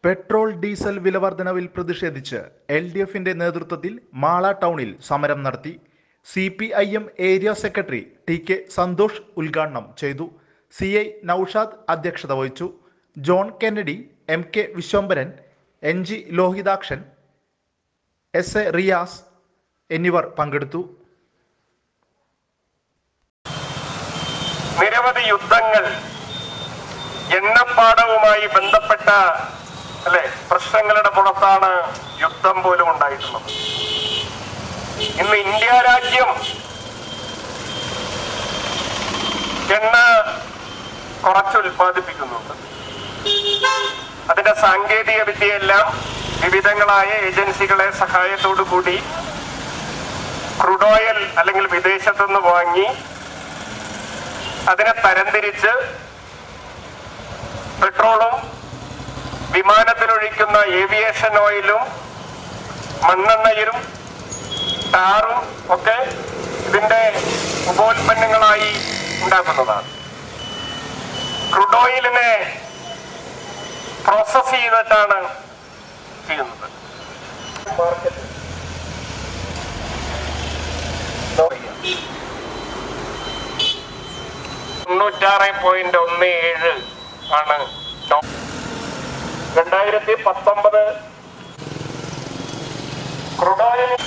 Petrol diesel വിലവർധനവിൽ പ്രതിഷേധിച്ച് L D എഫിന്റെ നേതൃത്വത്തിൽ മാള ടൗണിൽ സമരം നടത്തി C P I M area secretary T K Santhosh ഉദ്ഘാടനം ചെയ്തു സി ഐ നൌഷാദ് അധ്യക്ഷത വഹിച്ചു John Kennedy M K Viswambharan N G Lohithakshan S A Riyas എന്നിവർ പങ്കെടുത്തു നിരവധി യുദ്ധങ്ങൾ എണ്ണപ്പാടവുമായി ബന്ധപ്പെട്ട അല്ലെ പ്രശ്നങ്ങളുടെ പുറത്താണ് യുദ്ധം പോലും ഉണ്ടായിട്ടുള്ളത് ഇന്ന് ഇന്ത്യ രാജ്യം എണ്ണ കുറച്ച് ഉൽപ്പാദിപ്പിക്കുന്നുണ്ട് അതിന്റെ സാങ്കേതിക വിദ്യയെല്ലാം വിവിധങ്ങളായ ഏജൻസികളെ സഹായത്തോടു കൂടി ക്രൂഡ് ഓയിൽ അല്ലെങ്കിൽ വിദേശത്തുനിന്ന് വാങ്ങി അതിനെ തരംതിരിച്ച് പെട്രോളും വിമാനത്തിലൊഴിക്കുന്ന ഏവിയേഷൻ ഓയിലും മണ്ണെണ്ണയും ടാറും ഒക്കെ ഇതിന്റെ ഉപോൽപ്പന്നങ്ങളായി ഉണ്ടാക്കുന്നതാണ് ക്രൂഡ് ഓയിലിനെ പ്രോസസ് ചെയ്തിട്ടാണ് ചെയ്യുന്നത് മാർക്കറ്റ് തൊണ്ണൂറ്റാറ് പോയിന്റ് ഒന്ന് ഏഴ് ആണ് ടോപ്പ്. രണ്ടായിരത്തി പത്തൊമ്പത് ക്രൂഡ് ഓയിൽ